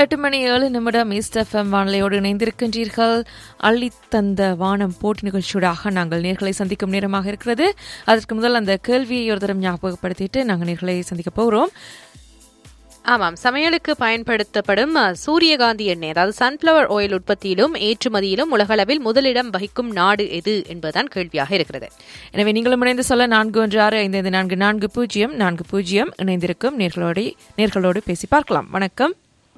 எட்டு மணி ஏழு நிமிடம் ஈஸ்ட் எஃப்எம் வானிலையோடு இணைந்திருக்கின்றீர்கள் அள்ளித்தந்த வானம் போட்டி நிகழ்ச்சியூடாக நாங்கள் நேர்களை சந்திக்கும் நேரமாக இருக்கிறது அதற்கு முதல் அந்த கேள்வியை ஒரு தரம் ஞாபகப்படுத்திட்டு நாங்கள் நேர்களை சந்திக்க போகிறோம் ஆமாம் சமையலுக்கு பயன்படுத்தப்படும் அ, சூரியகாந்தி எண்ணெய் அதாவது சன்ஃப்ளவர் ஆயில் உற்பத்தியிலும் ஏற்றுமதியிலும் உலகளவில் முதலிடம் வகிக்கும் நாடு எது என்பதுதான் கேள்வியாக இருக்கிறது எனவே நீங்களும் இணைந்து சொல்ல நான்கு ஒன்று ஆறு ஐந்து ஐந்து நான்கு நான்கு பூஜ்ஜியம் நான்கு பூஜ்ஜியம் இணைந்திருக்கும் நேர்களோடு நேர்களோடு பேசி பார்க்கலாம் வணக்கம்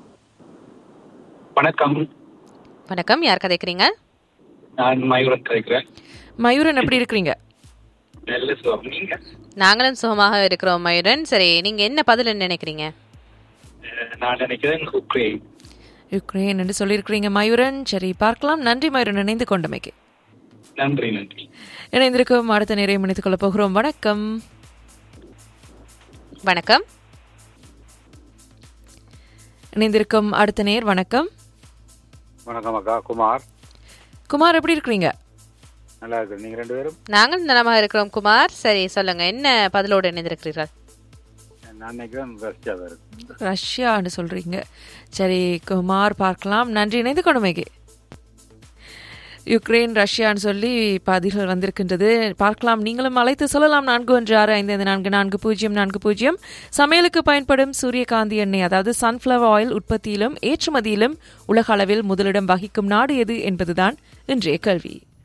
வணக்கம் வணக்கம் யார் கதைக்கிறீங்க நான் மயூரன் கதைக்கிறேன் மயூரன் எப்படி இருக்கிறீங்க நல்ல சுகம் நீங்க நாங்களும் சுகமாக இருக்கிறோம் மயூரன் சரி நீங்க என்ன பதில் நினைக்கிறீங்க அஹ், நான் நினைக்கிறேன் உக்ரைன் யுக்ரைன் என்று சொல்லியிருக்கிறீங்க மயூரன் சரி பார்க்கலாம் நன்றி மயூரன் இணைந்து கொண்டமைக்கு நன்றி நன்றி இணைந்திருக்கும் அடுத்த நேரம் இணைத்துக் கொள்ளப் போகிறோம் வணக்கம் வணக்கம் இணைந்திருக்கும் அடுத்த நேர் வணக்கம் வணக்கம் அக்கா குமார் குமார் எப்படி இருக்கிறீங்க நல்லா இருக்கு நீங்க ரெண்டு பேரும் நாங்களும் நலமாக இருக்கிறோம் குமார் சரி சொல்லுங்க என்ன பதிலோடு இணைந்திருக்கிறீர்கள் நான் நினைக்கிறேன் ரஷ்யா இருக்கு ரஷ்யான்னு சொல்றீங்க சரி குமார் பார்க்கலாம் நன்றி இணைந்து கொண்டமைக்கு யுக்ரைன் ரஷ்யான்னு சொல்லி பதில்கள் வந்திருக்கின்றது பார்க்கலாம் நீங்களும் அழைத்து சொல்லலாம் நான்கு ஒன்று ஆறு ஐந்து ஐந்து நான்கு நான்கு பூஜ்ஜியம் நான்கு பூஜ்ஜியம் சமையலுக்கு பயன்படும் சூரியகாந்தி எண்ணெய் அதாவது சன்ஃப்ளவர் ஆயில் உற்பத்தியிலும் ஏற்றுமதியிலும் உலக அளவில் முதலிடம் வகிக்கும் நாடு எது என்பதுதான் இன்றைய கேள்வி